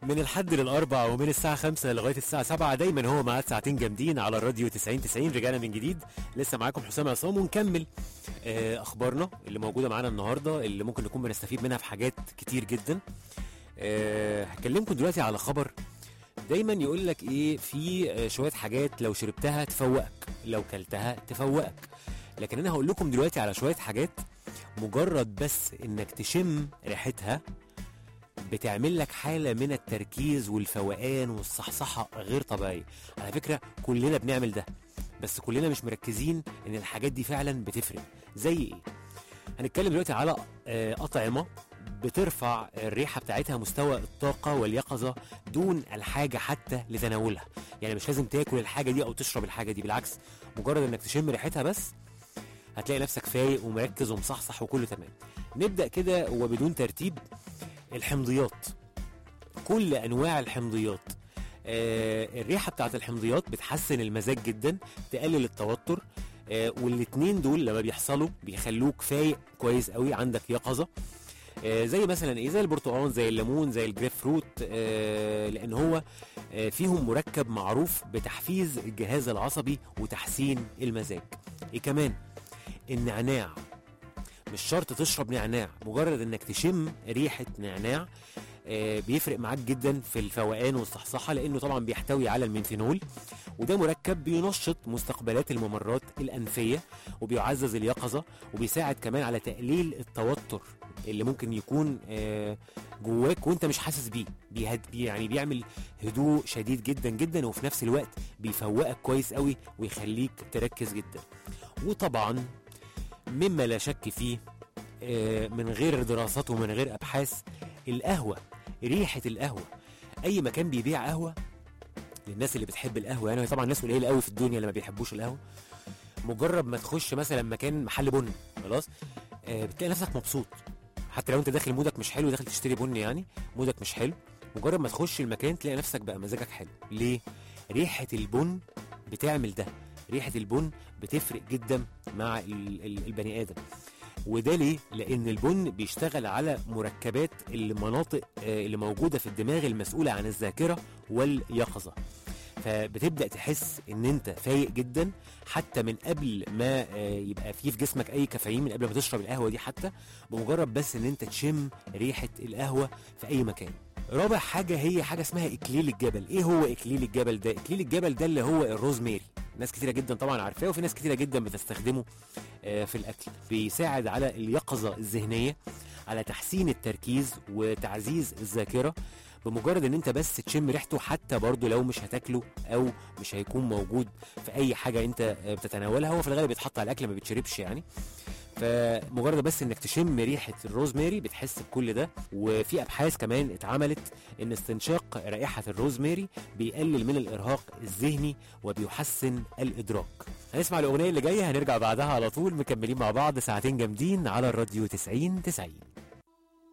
من الحد للأربع ومن الساعة 5 لغاية الساعة 7 دايما هو ميعاد ساعتين جامدين على الراديو 90 90 رجعنا من جديد لسه معاكم حسام عصام ونكمل آه، أخبارنا اللي موجودة معانا النهاردة اللي ممكن نكون بنستفيد منها في حاجات كتير جدا آه، هكلمكم دلوقتي على خبر دايما يقول لك ايه في آه، شويه حاجات لو شربتها تفوقك لو كلتها تفوقك لكن انا هقول لكم دلوقتي على شويه حاجات مجرد بس انك تشم ريحتها بتعمل لك حاله من التركيز والفوقان والصحصحه غير طبيعيه على فكره كلنا بنعمل ده بس كلنا مش مركزين ان الحاجات دي فعلا بتفرق زي ايه هنتكلم دلوقتي على آه، اطعمه بترفع الريحه بتاعتها مستوى الطاقه واليقظه دون الحاجه حتى لتناولها يعني مش لازم تاكل الحاجه دي او تشرب الحاجه دي بالعكس مجرد انك تشم ريحتها بس هتلاقي نفسك فايق ومركز ومصحصح وكله تمام نبدا كده وبدون ترتيب الحمضيات كل انواع الحمضيات آه الريحه بتاعت الحمضيات بتحسن المزاج جدا تقلل التوتر آه والاتنين دول لما بيحصلوا بيخلوك فايق كويس قوي عندك يقظه آه زي مثلا ايه زي البرتقال زي الليمون زي الجريب فروت آه لان هو آه فيهم مركب معروف بتحفيز الجهاز العصبي وتحسين المزاج ايه كمان النعناع مش شرط تشرب نعناع مجرد انك تشم ريحه نعناع آه، بيفرق معاك جدا في الفوقان والصحصحه لانه طبعا بيحتوي على المينثينول وده مركب بينشط مستقبلات الممرات الانفيه وبيعزز اليقظه وبيساعد كمان على تقليل التوتر اللي ممكن يكون آه، جواك وانت مش حاسس بيه بيهد بي يعني بيعمل هدوء شديد جدا جدا وفي نفس الوقت بيفوقك كويس قوي ويخليك تركز جدا وطبعا مما لا شك فيه آه، من غير دراسات ومن غير ابحاث القهوه ريحه القهوه اي مكان بيبيع قهوه للناس اللي بتحب القهوه يعني طبعا ناس قليله قوي في الدنيا اللي ما بيحبوش القهوه مجرد ما تخش مثلا مكان محل بن خلاص آه بتلاقي نفسك مبسوط حتى لو انت داخل مودك مش حلو داخل تشتري بن يعني مودك مش حلو مجرد ما تخش المكان تلاقي نفسك بقى مزاجك حلو ليه ريحه البن بتعمل ده ريحه البن بتفرق جدا مع ال- ال- البني ادم وده ليه؟ لأن البن بيشتغل على مركبات المناطق آه، اللي موجودة في الدماغ المسؤولة عن الذاكرة واليقظة. فبتبدأ تحس إن أنت فايق جدا حتى من قبل ما آه، يبقى فيه في جسمك أي كافيين من قبل ما تشرب القهوة دي حتى بمجرد بس إن أنت تشم ريحة القهوة في أي مكان. رابع حاجة هي حاجة اسمها إكليل الجبل، إيه هو إكليل الجبل ده؟ إكليل الجبل ده اللي هو الروزميري، ناس كتيرة جدا طبعا عارفاه وفي ناس كتيرة جدا بتستخدمه آه، في الاكل بيساعد على اليقظه الذهنيه على تحسين التركيز وتعزيز الذاكره بمجرد ان انت بس تشم ريحته حتى برضه لو مش هتاكله او مش هيكون موجود في اي حاجه انت آه، بتتناولها هو في الغالب بيتحط على الاكل ما بيتشربش يعني فمجرد بس انك تشم ريحه الروزماري بتحس بكل ده وفي ابحاث كمان اتعملت ان استنشاق رائحه الروزماري بيقلل من الارهاق الذهني وبيحسن الادراك هنسمع الاغنيه اللي جايه هنرجع بعدها على طول مكملين مع بعض ساعتين جامدين على الراديو 90 90